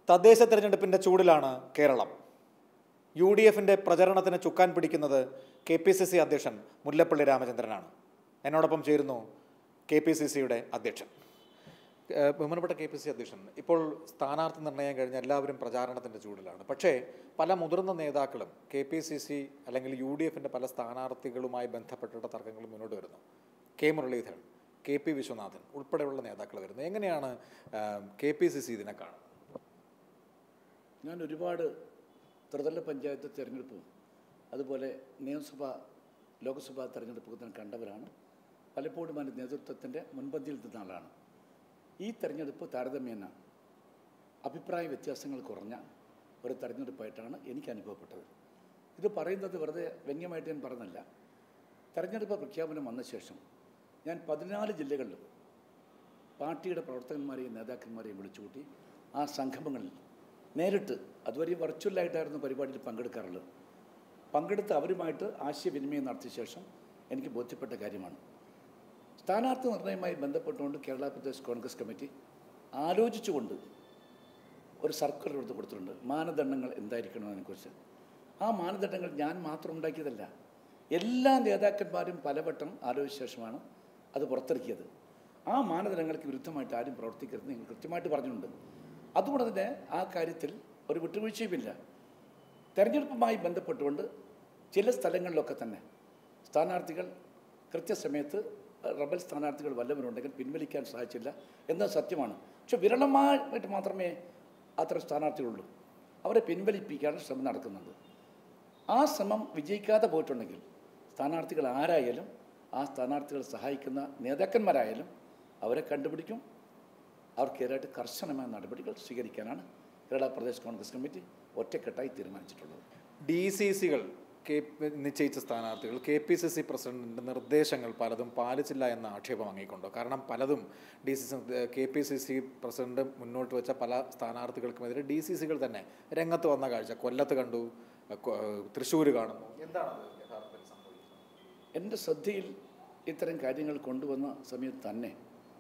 തദ്ദേശ തെരഞ്ഞെടുപ്പിന്റെ ചൂടിലാണ് Keralam U D എഫിന്റെ പ്രചരണത്തിന് ചുക്കാൻ പിടിക്കുന്നത് കെ പി സി സി അധ്യക്ഷൻ മുല്ലപ്പള്ളി രാമചന്ദ്രനാണ് എന്നോടൊപ്പം ചേരുന്നു കെ പി സി സിയുടെ അധ്യക്ഷൻ ഏഹ് ബഹുമാനപ്പെട്ട കെ പി സി അധ്യക്ഷൻ ഇപ്പോൾ സ്ഥാനാർത്ഥി നിർണ്ണയം കഴിഞ്ഞ എല്ലാവരും പ്രചാരണത്തിന്റെ ചൂടിലാണ് പക്ഷേ പല മുതിർന്ന നേതാക്കളും കെ പി സി സി അല്ലെങ്കിൽ യു ഡി എഫിന്റെ പല സ്ഥാനാർത്ഥികളുമായി ബന്ധപ്പെട്ടിട്ട തർക്കങ്ങൾ മുന്നോട്ട് വരുന്നു K Muraleedharan K P Viswanathan ഉൾപ്പെടെയുള്ള നേതാക്കൾ വരുന്നു എങ്ങനെയാണ് കെ പി സി സി ഇതിനെ കാണുന്നത് ഞാൻ ഒരുപാട് ത്രിതല പഞ്ചായത്ത് തിരഞ്ഞെടുപ്പും അതുപോലെ നിയമസഭ ലോക്സഭാ തിരഞ്ഞെടുപ്പൊക്കെ തന്നെ കണ്ടവരാണ് പലപ്പോഴും അതിൻ്റെ നേതൃത്വത്തിൻ്റെ മുൻപന്തിയിൽ നിന്ന ആളാണ് ഈ തെരഞ്ഞെടുപ്പ് താരതമ്യേന അഭിപ്രായ വ്യത്യാസങ്ങൾ കുറഞ്ഞ ഒരു തെരഞ്ഞെടുപ്പായിട്ടാണ് എനിക്ക് അനുഭവപ്പെട്ടത് ഇത് പറയുന്നത് വെറുതെ വ്യംഗ്യമായിട്ട് ഞാൻ പറഞ്ഞല്ല തെരഞ്ഞെടുപ്പ് പ്രഖ്യാപനം വന്ന ശേഷം ഞാൻ പതിനാല് ജില്ലകളിലും പാർട്ടിയുടെ പ്രവർത്തകന്മാരെയും നേതാക്കന്മാരെയും വിളിച്ചുകൂട്ടി ആ സംഗമങ്ങളിൽ നേരിട്ട് അതുവരെ വെർച്വലായിട്ടായിരുന്നു പരിപാടിയിൽ പങ്കെടുക്കാറുള്ളത് പങ്കെടുത്ത് അവരുമായിട്ട് ആശയവിനിമയം നടത്തിയ ശേഷം എനിക്ക് ബോധ്യപ്പെട്ട കാര്യമാണ് സ്ഥാനാർത്ഥി നിർണയവുമായി ബന്ധപ്പെട്ടുകൊണ്ട് കേരള പ്രദേശ് കോൺഗ്രസ് കമ്മിറ്റി ആലോചിച്ചുകൊണ്ട് ഒരു സർക്കുലർ എടുത്ത് കൊടുത്തിട്ടുണ്ട് മാനദണ്ഡങ്ങൾ എന്തായിരിക്കണം അതിനെക്കുറിച്ച് ആ മാനദണ്ഡങ്ങൾ ഞാൻ മാത്രം ഉണ്ടാക്കിയതല്ല എല്ലാ നേതാക്കന്മാരും പലവട്ടം ആലോചിച്ച ശേഷമാണ് അത് പുറത്തിറക്കിയത് ആ മാനദണ്ഡങ്ങൾക്ക് വിരുദ്ധമായിട്ട് ആരും പ്രവർത്തിക്കരുത് നിങ്ങൾ കൃത്യമായിട്ട് പറഞ്ഞിട്ടുണ്ട് അതുകൊണ്ട് തന്നെ ആ കാര്യത്തിൽ ഒരു വിട്ടുവീഴ്ചയുമില്ല തെരഞ്ഞെടുപ്പുമായി ബന്ധപ്പെട്ടുകൊണ്ട് ചില സ്ഥലങ്ങളിലൊക്കെ തന്നെ സ്ഥാനാർത്ഥികൾ കൃത്യസമയത്ത് റബൽ സ്ഥാനാർത്ഥികൾ വല്ലവരുണ്ടെങ്കിൽ പിൻവലിക്കാൻ സാധിച്ചില്ല എന്നത് സത്യമാണ് പക്ഷെ വിരളമായിട്ട് മാത്രമേ അത്തരം സ്ഥാനാർത്ഥികളുള്ളൂ അവരെ പിൻവലിപ്പിക്കാനുള്ള ശ്രമം നടക്കുന്നുണ്ട് ആ ശ്രമം വിജയിക്കാതെ പോയിട്ടുണ്ടെങ്കിൽ സ്ഥാനാർത്ഥികൾ ആരായാലും ആ സ്ഥാനാർത്ഥികളെ സഹായിക്കുന്ന നേതാക്കന്മാരായാലും അവരെ കണ്ടുപിടിക്കും അവർക്കെതിരായിട്ട് കർശനമായ നടപടികൾ സ്വീകരിക്കാനാണ് കേരള പ്രദേശ് കോൺഗ്രസ് കമ്മിറ്റി ഒറ്റക്കെട്ടായി തീരുമാനിച്ചിട്ടുള്ളത് ഡി സി സികൾ കെ നിശ്ചയിച്ച സ്ഥാനാർത്ഥികൾ കെ പി സി സി പ്രസിഡന്റിന്റെ നിർദ്ദേശങ്ങൾ പലതും പാലിച്ചില്ല എന്ന ആക്ഷേപം വാങ്ങിക്കൊണ്ടു കാരണം പലതും D C C K P C C president മുന്നോട്ട് വെച്ച പല സ്ഥാനാർത്ഥികൾക്കുമെതിരെ ഡി സി സികൾ തന്നെ രംഗത്ത് വന്ന കാഴ്ച കൊല്ലത്ത് കണ്ടു തൃശ്ശൂർ കാണുന്നു എന്താണ് അത് യഥാർത്ഥത്തിൽ സംഭവിച്ചത് എൻ്റെ ശ്രദ്ധയിൽ ഇത്തരം കാര്യങ്ങൾ കൊണ്ടുവന്ന സമയത്ത് തന്നെ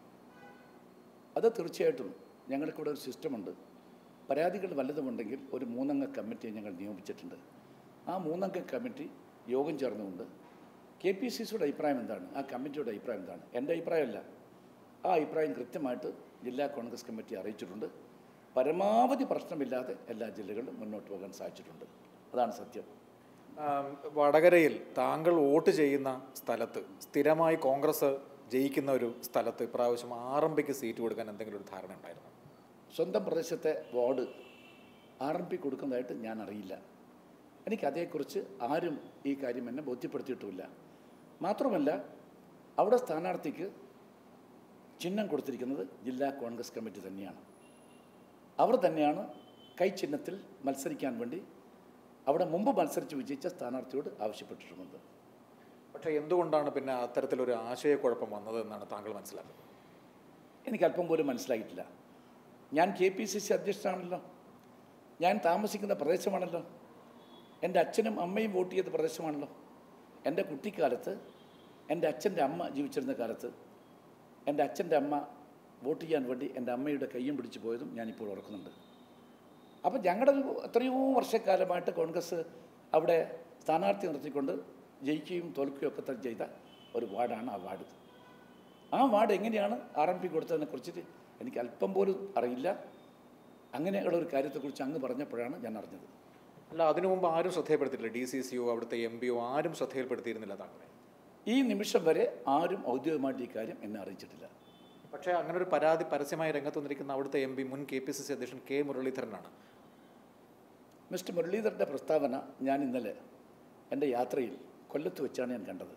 അത് തീർച്ചയായിട്ടും ഞങ്ങൾക്കിവിടെ ഒരു സിസ്റ്റമുണ്ട് പരാതികൾ വല്ലതുമുണ്ടെങ്കിൽ ഒരു മൂന്നംഗ കമ്മിറ്റിയെ ഞങ്ങൾ നിയോഗിച്ചിട്ടുണ്ട് ആ മൂന്നംഗ കമ്മിറ്റി യോഗം ചേർന്നുകൊണ്ട് കെ പി സി സിയുടെ അഭിപ്രായം എന്താണ് ആ കമ്മിറ്റിയുടെ അഭിപ്രായം എന്താണ് എൻ്റെ അഭിപ്രായമല്ല ആ അഭിപ്രായം കൃത്യമായിട്ട് ജില്ലാ കോൺഗ്രസ് കമ്മിറ്റി അറിയിച്ചിട്ടുണ്ട് പരമാവധി പ്രശ്നമില്ലാതെ എല്ലാ ജില്ലകളിലും മുന്നോട്ട് പോകാൻ സാധിച്ചിട്ടുണ്ട് അതാണ് സത്യം ആം, വടകരയിൽ താങ്കൾ വോട്ട് ചെയ്യുന്ന സ്ഥലത്ത് സ്ഥിരമായി കോൺഗ്രസ് ജയിക്കുന്ന ഒരു സ്ഥലത്ത് ഇപ്രാവശ്യം ആർ എം പിക്ക് സീറ്റ് കൊടുക്കാൻ എന്തെങ്കിലും ഒരു ധാരണ ഉണ്ടായിരുന്നു സ്വന്തം പ്രദേശത്തെ വാർഡ് ആർ എം പി കൊടുക്കുന്നതായിട്ട് ഞാൻ അറിയില്ല എനിക്ക് അതേക്കുറിച്ച് ആരും ഈ കാര്യം എന്നെ ബോധ്യപ്പെടുത്തിയിട്ടുമില്ല മാത്രമല്ല അവിടെ സ്ഥാനാർത്ഥിക്ക് ചിഹ്നം കൊടുത്തിരിക്കുന്നത് ജില്ലാ കോൺഗ്രസ് കമ്മിറ്റി തന്നെയാണ് അവർ തന്നെയാണ് കൈ ചിഹ്നത്തിൽ മത്സരിക്കാൻ വേണ്ടി അവിടെ മുമ്പ് മത്സരിച്ച് വിജയിച്ച സ്ഥാനാർത്ഥിയോട് ആവശ്യപ്പെട്ടിട്ടുള്ളത് പക്ഷേ എന്തുകൊണ്ടാണ് പിന്നെ അത്തരത്തിലൊരു ആശയക്കുഴപ്പം വന്നത് എന്നാണ് താങ്കൾ മനസ്സിലാക്കുന്നത് എനിക്ക് അല്പം പോലും മനസ്സിലായിട്ടില്ല ഞാൻ കെ പി സി സി അധ്യക്ഷനാണല്ലോ ഞാൻ താമസിക്കുന്ന പ്രദേശമാണല്ലോ എൻ്റെ അച്ഛനും അമ്മയും വോട്ട് ചെയ്ത പ്രദേശമാണല്ലോ എൻ്റെ കുട്ടിക്കാലത്ത് എൻ്റെ അച്ഛൻ്റെ അമ്മ ജീവിച്ചിരുന്ന കാലത്ത് എൻ്റെ അച്ഛൻ്റെ അമ്മ വോട്ട് ചെയ്യാൻ വേണ്ടി എൻ്റെ അമ്മയുടെ കയ്യും പിടിച്ച് പോയതും ഞാനിപ്പോൾ ഓർക്കുന്നുണ്ട് അപ്പോൾ ഞങ്ങളുടെ ഒരു എത്രയോ വർഷക്കാലമായിട്ട് കോൺഗ്രസ് അവിടെ സ്ഥാനാർത്ഥി നിർത്തിക്കൊണ്ട് ജയിക്കുകയും തോൽക്കുകയും ഒക്കെ തന്നെ ചെയ്ത ഒരു വാർഡാണ് ആ വാർഡ് ആ വാർഡ് എങ്ങനെയാണ് ആർ എം പി കൊടുത്തതിനെ കുറിച്ചിട്ട് എനിക്ക് അല്പം പോലും അറിയില്ല അങ്ങനെയുള്ള ഒരു കാര്യത്തെക്കുറിച്ച് അങ്ങ് പറഞ്ഞപ്പോഴാണ് ഞാൻ അറിഞ്ഞത് അല്ല അതിനു മുമ്പ് ആരും ശ്രദ്ധയപ്പെടുത്തിയില്ല ഡി സി സിയോ അവിടുത്തെ എം പിയോ ആരും ശ്രദ്ധയിൽപ്പെടുത്തിയിരുന്നില്ല താങ്കളെ ഈ നിമിഷം വരെ ആരും ഔദ്യോഗികമായിട്ട് ഈ കാര്യം എന്നെ അറിയിച്ചിട്ടില്ല പക്ഷേ അങ്ങനെ ഒരു പരാതി പരസ്യമായി രംഗത്ത് വന്നിരിക്കുന്ന അവിടുത്തെ എം പി മുൻ കെ പി സി സി അധ്യക്ഷൻ കെ മുരളീധരനാണ് മിസ്റ്റർ മുരളീധരൻ്റെ പ്രസ്താവന ഞാൻ ഇന്നലെ എൻ്റെ യാത്രയിൽ കൊല്ലത്ത് വെച്ചാണ് ഞാൻ കണ്ടത്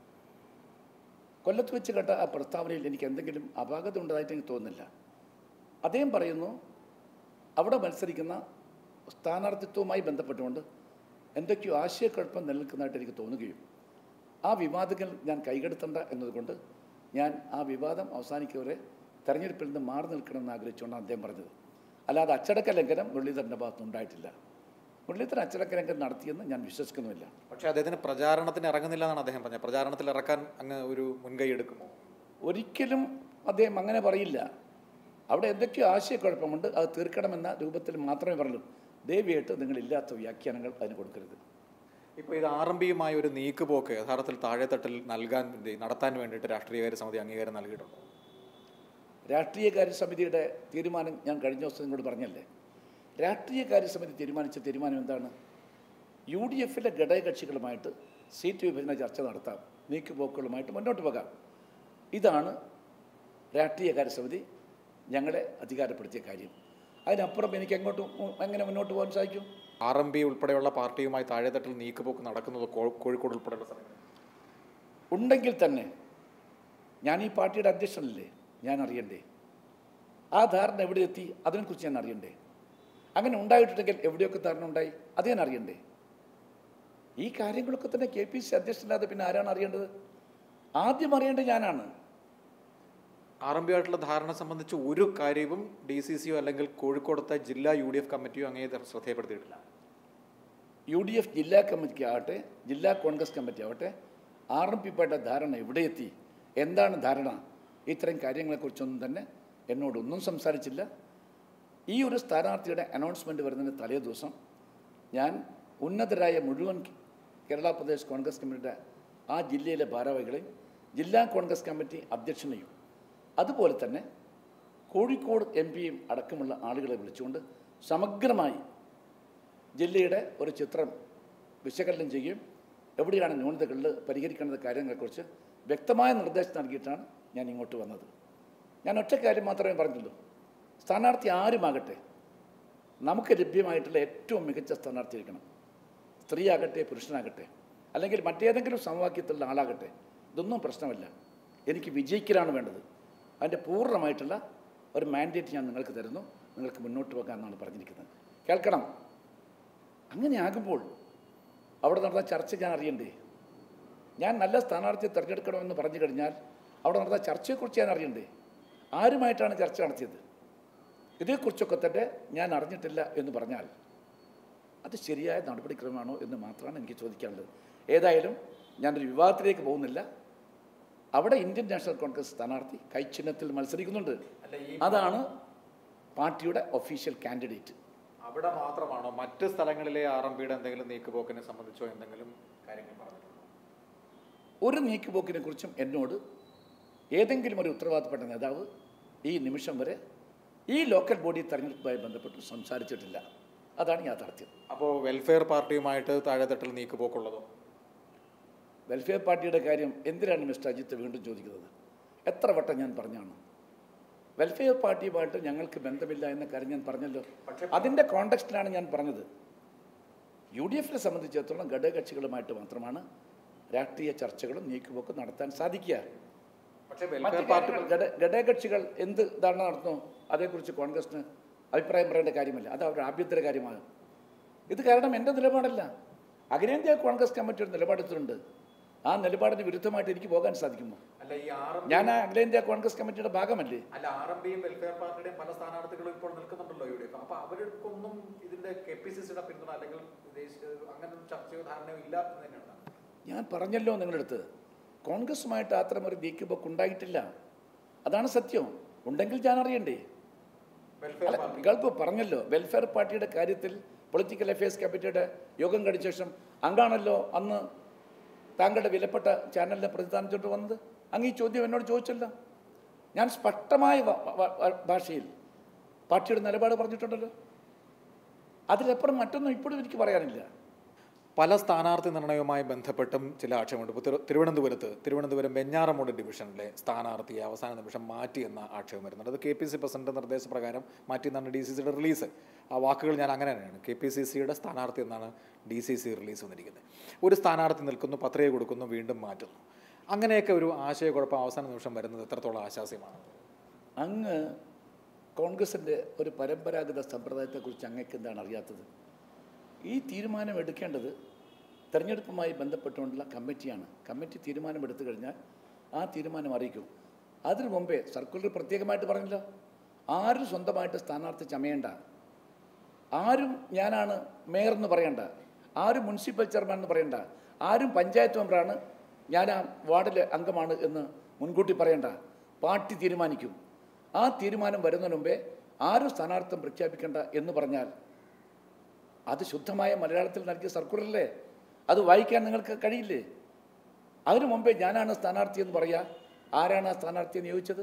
കൊല്ലത്ത് വെച്ച് കണ്ട ആ പ്രസ്താവനയിൽ എനിക്ക് എന്തെങ്കിലും അപാകത ഉണ്ടായിട്ട് എനിക്ക് തോന്നുന്നില്ല അദ്ദേഹം പറയുന്നു അവിടെ മത്സരിക്കുന്ന സ്ഥാനാർത്ഥിത്വവുമായി ബന്ധപ്പെട്ടുകൊണ്ട് എന്തൊക്കെയോ ആശയക്കുഴപ്പം നിലനിൽക്കുന്നതായിട്ട് എനിക്ക് തോന്നുകയും ആ വിവാദങ്ങൾ ഞാൻ കൈകടത്തണ്ട എന്നതുകൊണ്ട് ഞാൻ ആ വിവാദം അവസാനിക്കവരെ തെരഞ്ഞെടുപ്പിൽ നിന്ന് മാറി നിൽക്കണമെന്ന് ആഗ്രഹിച്ചുകൊണ്ടാണ് അദ്ദേഹം പറഞ്ഞത് അല്ലാതെ അച്ചടക്ക ലംഘനം മുരളീധരൻ്റെ ഭാഗത്ത് ഉണ്ടായിട്ടില്ല മുരളീധരൻ അച്ചടക്ക ലംഘനം നടത്തിയെന്ന് ഞാൻ വിശ്വസിക്കുന്നുമില്ല പക്ഷേ അദ്ദേഹത്തിന് പ്രചാരണത്തിന് ഇറങ്ങുന്നില്ല എന്നാണ് അദ്ദേഹം പറഞ്ഞത് പ്രചാരണത്തിൽ ഇറക്കാൻ അങ്ങ് ഒരു മുൻകൈ എടുക്കുമോ ഒരിക്കലും അദ്ദേഹം അങ്ങനെ പറയില്ല അവിടെ എന്തൊക്കെയോ ആശയക്കുഴപ്പമുണ്ട് അത് തീർക്കണമെന്ന രൂപത്തിൽ മാത്രമേ പറഞ്ഞു ദേവിയായിട്ട് നിങ്ങളില്ലാത്ത വ്യാഖ്യാനങ്ങൾ അതിന് കൊടുക്കരുത് ഇപ്പോൾ ഇത് ആർ എം പിയുമായ ഒരു നീക്കുപോക്ക് യഥാർത്ഥത്തിൽ താഴെത്തട്ടിൽ നൽകാൻ വേണ്ടി നടത്താൻ വേണ്ടിയിട്ട് രാഷ്ട്രീയകാര്യ സമിതി അംഗീകാരം നൽകിയിട്ടുണ്ട് രാഷ്ട്രീയകാര്യ സമിതിയുടെ തീരുമാനം ഞാൻ കഴിഞ്ഞ ദിവസം നിങ്ങളോട് പറഞ്ഞല്ലേ രാഷ്ട്രീയകാര്യ സമിതി തീരുമാനിച്ച തീരുമാനം എന്താണ് യു ഡി എഫിലെ ഘടകകക്ഷികളുമായിട്ട് സീറ്റ് വിഭജന ചർച്ച നടത്താം നീക്കുപോക്കുകളുമായിട്ട് മുന്നോട്ട് പോകാം ഇതാണ് രാഷ്ട്രീയകാര്യ സമിതി ഞങ്ങളെ അധികാരപ്പെടുത്തിയ കാര്യം അതിനപ്പുറം എനിക്ക് എങ്ങോട്ട് മു- എങ്ങനെ മുന്നോട്ട് പോകാൻ സാധിക്കും ആർ എം പി ഉൾപ്പെടെയുള്ള പാർട്ടിയുമായി താഴെത്തട്ടിൽ നീക്കുപോക്ക് നടക്കുന്നത് കോ- കോഴിക്കോട് ഉൾപ്പെടെയുള്ള സ്ഥലങ്ങളിൽ ഉണ്ടെങ്കിൽ തന്നെ ഞാൻ ഈ പാർട്ടിയുടെ അധ്യക്ഷനല്ലേ ഞാൻ അറിയണ്ടേ ആ ധാരണ എവിടെ എത്തി അതിനെക്കുറിച്ച് ഞാൻ അറിയണ്ടേ അങ്ങനെ ഉണ്ടായിട്ടുണ്ടെങ്കിൽ എവിടെയൊക്കെ ധാരണ ഉണ്ടായി അത് ഞാൻ അറിയണ്ടേ ഈ കാര്യങ്ങളൊക്കെ തന്നെ കെ പി സി അധ്യക്ഷനല്ലാതെ പിന്നെ ആരാണ് അറിയേണ്ടത് ആദ്യം അറിയേണ്ടത് ഞാനാണ് ആർ എം പി ആയിട്ടുള്ള ധാരണ സംബന്ധിച്ച് ഒരു കാര്യവും ഡി സി സിയോ അല്ലെങ്കിൽ കോഴിക്കോടത്തെ ജില്ലാ യു ഡി എഫ് കമ്മിറ്റിയോ അങ്ങേ ശ്രദ്ധയപ്പെടുത്തിയിട്ടില്ല യു ഡി എഫ് ജില്ലാ കമ്മിറ്റി ആവട്ടെ ജില്ലാ കോൺഗ്രസ് കമ്മിറ്റി ആവട്ടെ ആർ എം പി പാർട്ടിയുടെ ധാരണ എവിടെ എത്തി എന്താണ് ധാരണ ഇത്തരം കാര്യങ്ങളെക്കുറിച്ചൊന്നും തന്നെ എന്നോടൊന്നും സംസാരിച്ചില്ല ഈ ഒരു സ്ഥാനാർത്ഥിയുടെ അനൗൺസ്മെൻറ്റ് വരുന്നതിന് തലേ ദിവസം ഞാൻ ഉന്നതരായ മുഴുവൻ കേരള പ്രദേശ് കോൺഗ്രസ് കമ്മിറ്റിയുടെ ആ ജില്ലയിലെ ഭാരവാഹികളെയും ജില്ലാ കോൺഗ്രസ് കമ്മിറ്റി അധ്യക്ഷനെയും അതുപോലെ തന്നെ കോഴിക്കോട് എം പിയും അടക്കമുള്ള ആളുകളെ വിളിച്ചുകൊണ്ട് സമഗ്രമായി ജില്ലയുടെ ഒരു ചിത്രം വിശകലനം ചെയ്യുകയും എവിടെയാണ് ന്യൂനതകളിൽ പരിഹരിക്കേണ്ട കാര്യങ്ങളെക്കുറിച്ച് വ്യക്തമായ നിർദ്ദേശം നൽകിയിട്ടാണ് ഞാൻ ഇങ്ങോട്ട് വന്നത് ഞാൻ ഒറ്റ കാര്യം മാത്രമേ പറഞ്ഞുള്ളൂ സ്ഥാനാർത്ഥി ആരുമാകട്ടെ നമുക്ക് ലഭ്യമായിട്ടുള്ള ഏറ്റവും മികച്ച സ്ഥാനാർത്ഥി ആയിരിക്കണം സ്ത്രീയാകട്ടെ പുരുഷനാകട്ടെ അല്ലെങ്കിൽ മറ്റേതെങ്കിലും സമവാക്യത്തിലുള്ള ആളാകട്ടെ ഇതൊന്നും പ്രശ്നമല്ല എനിക്ക് വിജയിക്കലാണ് വേണ്ടത് അതിൻ്റെ പൂർണ്ണമായിട്ടുള്ള ഒരു മാൻഡേറ്റ് ഞാൻ നിങ്ങൾക്ക് തരുന്നു നിങ്ങൾക്ക് മുന്നോട്ട് പോകാമെന്നാണ് പറഞ്ഞിരിക്കുന്നത് കേൾക്കണം അങ്ങനെ ആകുമ്പോൾ അവിടെ നടന്ന ചർച്ച ഞാൻ അറിയണ്ടേ ഞാൻ നല്ല സ്ഥാനാർത്ഥിയെ തിരഞ്ഞെടുക്കണമെന്ന് പറഞ്ഞു കഴിഞ്ഞാൽ അവിടെ നടന്ന ചർച്ചയെക്കുറിച്ച് ഞാൻ അറിയണ്ടേ ആരുമായിട്ടാണ് ചർച്ച നടത്തിയത് ഇതേക്കുറിച്ചൊക്കെ തന്നെ ഞാൻ അറിഞ്ഞിട്ടില്ല എന്ന് പറഞ്ഞാൽ അത് ശരിയായ നടപടിക്രമമാണോ എന്ന് മാത്രമാണ് എനിക്ക് ചോദിക്കാനുള്ളത് ഏതായാലും ഞാനൊരു വിവാദത്തിലേക്ക് പോകുന്നില്ല അവിടെ ഇന്ത്യൻ നാഷണൽ കോൺഗ്രസ് സ്ഥാനാർത്ഥി കൈച്ചിഹ്നത്തിൽ മത്സരിക്കുന്നുണ്ട് അതാണ് പാർട്ടിയുടെ ഒഫീഷ്യൽ കാൻഡിഡേറ്റ് അവിടെ മാത്രമാണോ മറ്റ് സ്ഥലങ്ങളിലെ ആർ എം പിയുടെ എന്തെങ്കിലും നീക്കുപോക്കിനെ സംബന്ധിച്ചോ എന്തെങ്കിലും കാര്യങ്ങൾ പറഞ്ഞിട്ടുണ്ടോ ഒരു നീക്കുപോക്കിനെ കുറിച്ചും എന്നോട് ഏതെങ്കിലും ഒരു ഉത്തരവാദിത്തപ്പെട്ട നേതാവ് ഈ നിമിഷം വരെ ഈ ലോക്കൽ ബോഡി തെരഞ്ഞെടുപ്പുമായി ബന്ധപ്പെട്ട് സംസാരിച്ചിട്ടില്ല അതാണ് യാഥാർത്ഥ്യം അപ്പോൾ വെൽഫെയർ പാർട്ടിയുമായിട്ട് താഴെത്തട്ടിൽ നീക്കുപോക്കുള്ളതോ വെൽഫെയർ പാർട്ടിയുടെ കാര്യം എന്തിനാണ് മിസ്റ്റർ അജിത്ത് വീണ്ടും ചോദിക്കുന്നത് എത്ര വട്ടം ഞാൻ പറഞ്ഞാണ് വെൽഫെയർ പാർട്ടിയുമായിട്ട് ഞങ്ങൾക്ക് ബന്ധമില്ല എന്ന കാര്യം ഞാൻ പറഞ്ഞല്ലോ അതിൻ്റെ കോണ്ടക്സ്റ്റിലാണ് ഞാൻ പറഞ്ഞത് യു ഡി എഫിനെ സംബന്ധിച്ചിടത്തോളം ഘടകകക്ഷികളുമായിട്ട് മാത്രമാണ് രാഷ്ട്രീയ ചർച്ചകളും നീക്കുപോക്കും നടത്താൻ സാധിക്കുക പക്ഷേ മറ്റ് വെൽഫെയർ പാർട്ടി കാര്യങ്ങൾ ഘട- ഘടകകക്ഷികൾ എന്ത് ധാരണ നടത്തുന്നു അതേക്കുറിച്ച് കോൺഗ്രസിന് അഭിപ്രായം പറയേണ്ട കാര്യമല്ല അത് അവരുടെ ആഭ്യന്തര കാര്യമാണ് ഇത് കാരണം എൻ്റെ നിലപാടല്ല അഖിലേന്ത്യാ കോൺഗ്രസ് കമ്മിറ്റി ഒരു നിലപാടെടുത്തിട്ടുണ്ട് ആ നിലപാടിന് വിരുദ്ധമായിട്ട് എനിക്ക് പോകാൻ സാധിക്കുമോ അല്ല ഈ ആർ എം ഞാൻ ആ അഖിലേന്ത്യാ കോൺഗ്രസ് കമ്മിറ്റിയുടെ ഭാഗമല്ലേ അല്ല ആർ എം പിയും വെൽഫെയർ പാർട്ടിയുടെയും പല സ്ഥാനാർത്ഥികളും ഇപ്പോൾ നിൽക്കുന്നുണ്ടല്ലോ യു ഡി എഫ് അപ്പൊ അവർക്കൊന്നും ഇതിന്റെ കെ പി സി സിയുടെ പിന്തുണ അല്ലെങ്കിൽ ദേശീയ അങ്ങനെ ഒരു ചർച്ചയോ ധാരണയോ ഇല്ല എന്ന് തന്നെയാണ് ഞാൻ പറഞ്ഞല്ലോ നിങ്ങളുടെ അടുത്ത് കോൺഗ്രസുമായിട്ട് അത്തരം ഒരു നീക്കുപോക്ക് ഉണ്ടായിട്ടില്ല അതാണ് സത്യം ഉണ്ടെങ്കിൽ ഞാൻ അറിയണ്ടേ വെൽഫെയർ അല്ല, പാർട്ടി ഗൾഫ് പറഞ്ഞല്ലോ വെൽഫെയർ പാർട്ടിയുടെ കാര്യത്തിൽ പൊളിറ്റിക്കൽ അഫയേഴ്സ് കമ്മിറ്റിയുടെ യോഗം കഴിഞ്ഞ ശേഷം അങ്ങാണല്ലോ അന്ന് താങ്കളുടെ വിലപ്പെട്ട ചാനലിനെ പ്രതിദാനിച്ചോട്ട് വന്നത് അങ്ങ് ഈ ചോദ്യം എന്നോട് ചോദിച്ചല്ലോ ഞാൻ സ്പഷ്ടമായ വ- വ- വ- ഭാഷയിൽ പാർട്ടിയുടെ നിലപാട് പറഞ്ഞിട്ടുണ്ടല്ലോ അതിലപ്പുറം മറ്റൊന്നും ഇപ്പോഴും എനിക്ക് പറയാനില്ല പല സ്ഥാനാർത്ഥി നിർണയവുമായി ബന്ധപ്പെട്ടും ചില ആക്ഷേപമുണ്ട് ഇപ്പോൾ തിരു- തിരുവനന്തപുരത്ത് തിരുവനന്തപുരം വെഞ്ഞാറമൂട് ഡിവിഷനിലെ സ്ഥാനാർത്ഥിയെ അവസാന നിമിഷം മാറ്റി എന്ന ആക്ഷേപം വരുന്നുണ്ട് അത് കെ പി സി പ്രസിഡന്റ് നിർദ്ദേശപ്രകാരം മാറ്റി എന്നാണ് ഡി സി സിയുടെ റിലീസ് ആ വാക്കുകൾ ഞാൻ അങ്ങനെ തന്നെയാണ് കെ പി സി സിയുടെ സ്ഥാനാർത്ഥി എന്നാണ് ഡി സി സി റിലീസ് വന്നിരിക്കുന്നത് ഒരു സ്ഥാനാർത്ഥി നിൽക്കുന്നു പത്രിക കൊടുക്കുന്നു വീണ്ടും മാറ്റുന്നു അങ്ങനെയൊക്കെ ഒരു ആശയക്കുഴപ്പം അവസാന നിമിഷം വരുന്നത് എത്രത്തോളം ആശാസ്യമാണ് അങ്ങ് കോൺഗ്രസിൻ്റെ ഒരു പരമ്പരാഗത സമ്പ്രദായത്തെക്കുറിച്ച് അങ്ങേക്ക് എന്താണ് അറിയാത്തത് ഈ തീരുമാനം എടുക്കേണ്ടത് തെരഞ്ഞെടുപ്പുമായി ബന്ധപ്പെട്ടുകൊണ്ടുള്ള കമ്മിറ്റിയാണ് കമ്മിറ്റി തീരുമാനം എടുത്തു കഴിഞ്ഞാൽ ആ തീരുമാനം അറിയിക്കും അതിനു മുമ്പേ സർക്കുലർ പ്രത്യേകമായിട്ട് പറഞ്ഞല്ലോ ആരും സ്വന്തമായിട്ട് സ്ഥാനാർത്ഥി ചമയേണ്ട ആരും ഞാനാണ് മേയർ എന്ന് പറയണ്ട ആരും മുനിസിപ്പൽ ചെയർമാൻ എന്ന് പറയണ്ട ആരും പഞ്ചായത്ത് മെമ്പറാണ് ഞാൻ ആ വാർഡിലെ അംഗമാണ് എന്ന് മുൻകൂട്ടി പറയണ്ട പാർട്ടി തീരുമാനിക്കും ആ തീരുമാനം വരുന്നതിന് മുമ്പേ ആരും സ്ഥാനാർത്ഥം പ്രഖ്യാപിക്കേണ്ട എന്ന് പറഞ്ഞാൽ അത് ശുദ്ധമായ മലയാളത്തിൽ നൽകിയ സർക്കുലറല്ലേ അത് വായിക്കാൻ നിങ്ങൾക്ക് കഴിയില്ലേ അതിനു മുമ്പേ ഞാനാണ് സ്ഥാനാർത്ഥി എന്ന് പറയാ ആരാണ് ആ സ്ഥാനാർത്ഥിയെ നിയോഗിച്ചത്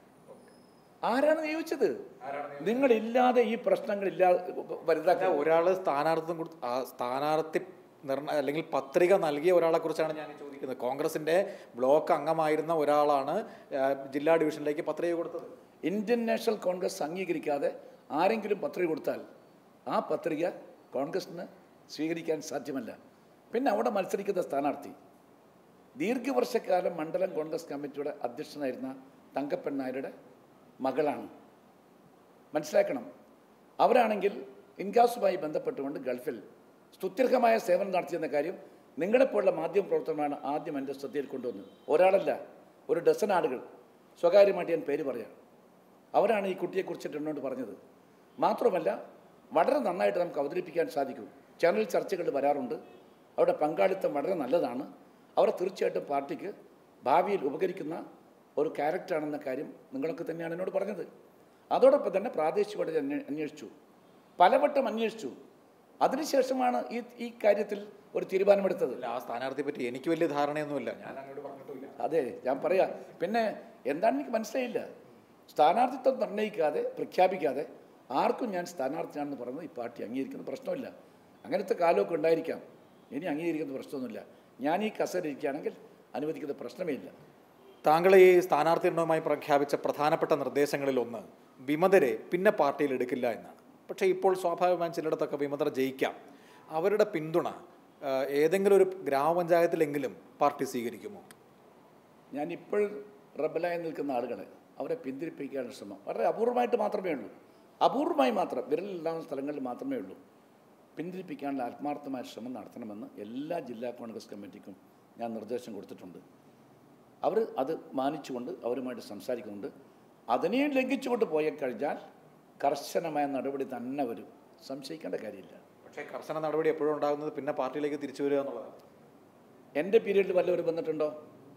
ആരാണ് നിയോഗിച്ചത് നിങ്ങളില്ലാതെ ഈ പ്രശ്നങ്ങളില്ലാതെ വലുതാക്കാൻ ഒരാൾ സ്ഥാനാർത്ഥിത്വം കൊടുത്ത് ആ സ്ഥാനാർത്ഥി നിർണയ അല്ലെങ്കിൽ പത്രിക നൽകിയ ഒരാളെ കുറിച്ചാണ് ഞാൻ ഈ ചോദിക്കുന്നത് കോൺഗ്രസിന്റെ ബ്ലോക്ക് അംഗമായിരുന്ന ഒരാളാണ് ആ, ജില്ലാ ഡിവിഷനിലേക്ക് പത്രിക കൊടുത്തത് ഇന്ത്യൻ നാഷണൽ കോൺഗ്രസ് അംഗീകരിക്കാതെ ആരെങ്കിലും പത്രിക കൊടുത്താൽ ആ പത്രിക കോൺഗ്രസിന് സ്വീകരിക്കാൻ സാധ്യമല്ല പിന്നെ അവിടെ മത്സരിക്കുന്ന സ്ഥാനാർത്ഥി ദീർഘവർഷക്കാലം മണ്ഡലം കോൺഗ്രസ് കമ്മിറ്റിയുടെ അധ്യക്ഷനായിരുന്ന തങ്കപ്പൻ നായരുടെ മകളാണ് മനസ്സിലാക്കണം അവരാണെങ്കിൽ ഇൻഗാസുമായി ബന്ധപ്പെട്ടുകൊണ്ട് ഗൾഫിൽ സ്തുത്യർഹമായ സേവനം നടത്തിയെന്ന കാര്യം നിങ്ങളെപ്പോലുള്ള മാധ്യമ പ്രവർത്തനമാണ് ആദ്യം എൻ്റെ ശ്രദ്ധയിൽ കൊണ്ടുവന്നത് ഒരാളല്ല ഒരു ഡസൻ ആളുകൾ സ്വകാര്യമായിട്ട് ഞാൻ പേര് പറയാം അവരാണ് ഈ കുട്ടിയെക്കുറിച്ചിട്ട് എന്നോട് പറഞ്ഞത് മാത്രമല്ല വളരെ നന്നായിട്ട് നമുക്ക് അവതരിപ്പിക്കാൻ സാധിക്കും ചാനൽ ചർച്ചകൾ വരാറുണ്ട് അവരുടെ പങ്കാളിത്തം വളരെ നല്ലതാണ് അവർ തീർച്ചയായിട്ടും പാർട്ടിക്ക് ഭാവിയിൽ ഉപകരിക്കുന്ന ഒരു ക്യാരക്ടറാണെന്ന കാര്യം നിങ്ങളൊക്കെ തന്നെയാണ് എന്നോട് പറഞ്ഞത് അതോടൊപ്പം തന്നെ പ്രാദേശികമായിട്ട് ഞാൻ അന്വേ- അന്വേഷിച്ചു പലവട്ടം അന്വേഷിച്ചു അതിനുശേഷമാണ് ഈ ഈ കാര്യത്തിൽ ഒരു തീരുമാനമെടുത്തത് അല്ല, ആ സ്ഥാനാർത്ഥിയെ പറ്റി എനിക്ക് വലിയ ധാരണയൊന്നുമില്ല ഞാൻ അങ്ങോട്ട് പറഞ്ഞിട്ടില്ല അതെ ഞാൻ പറയാം പിന്നെ എന്താണ് എനിക്ക് മനസ്സിലായില്ല സ്ഥാനാർത്ഥിത്വം നിർണ്ണയിക്കാതെ പ്രഖ്യാപിക്കാതെ ആർക്കും ഞാൻ സ്ഥാനാർത്ഥിയാണെന്ന് പറയുന്നത് ഈ പാർട്ടി അംഗീകരിക്കുന്ന പ്രശ്നമില്ല അങ്ങനത്തെ കാലമൊക്കെ ഉണ്ടായിരിക്കാം ഇനി അംഗീകരിക്കുന്ന പ്രശ്നമൊന്നുമില്ല ഞാൻ ഈ കസേര ഇരിക്കുകയാണെങ്കിൽ അനുവദിക്കുന്ന പ്രശ്നമേ ഇല്ല താങ്കൾ ഈ സ്ഥാനാർത്ഥി നിർണ്ണയവുമായി പ്രഖ്യാപിച്ച പ്രധാനപ്പെട്ട നിർദ്ദേശങ്ങളിൽ ഒന്ന് വിമതരെ പിന്നെ പാർട്ടിയിൽ എടുക്കില്ല എന്നാണ് പക്ഷേ ഇപ്പോൾ സ്വാഭാവികമായും ചിലയിടത്തൊക്കെ വിമതർ ജയിക്കാം അവരുടെ പിന്തുണ ആ, ഏതെങ്കിലും ഒരു ഗ്രാമപഞ്ചായത്തിലെങ്കിലും പാർട്ടി സ്വീകരിക്കുമോ ഞാൻ ഇപ്പോൾ റബലായി നിൽക്കുന്ന ആളുകളെ അവരെ പിന്തിരിപ്പിക്കാനുള്ള ശ്രമം വളരെ അപൂർവമായിട്ട് മാത്രമേ ഉള്ളൂ അപൂർവമായി മാത്രം വിരലില്ലാവുന്ന സ്ഥലങ്ങളിൽ മാത്രമേ ഉള്ളൂ പിന്തിരിപ്പിക്കാനുള്ള ആത്മാർത്ഥമായ ശ്രമം നടത്തണമെന്ന് എല്ലാ ജില്ലാ കോൺഗ്രസ് കമ്മിറ്റിക്കും ഞാൻ നിർദ്ദേശം കൊടുത്തിട്ടുണ്ട് അവർ അത് മാനിച്ചുകൊണ്ട് അവരുമായിട്ട് സംസാരിക്കുന്നുണ്ട് അതിനെയും ലംഘിച്ചുകൊണ്ട് പോയി കഴിഞ്ഞാൽ കർശനമായ നടപടി തന്നെ വരും സംശയിക്കേണ്ട കാര്യമില്ല പക്ഷേ കർശന നടപടി എപ്പോഴും ഉണ്ടാകുന്നത് പിന്നെ പാർട്ടിയിലേക്ക് തിരിച്ചു വരിക എന്നുള്ളതാണ് എൻ്റെ പീരീഡിൽ വല്ലവരും വന്നിട്ടുണ്ടോ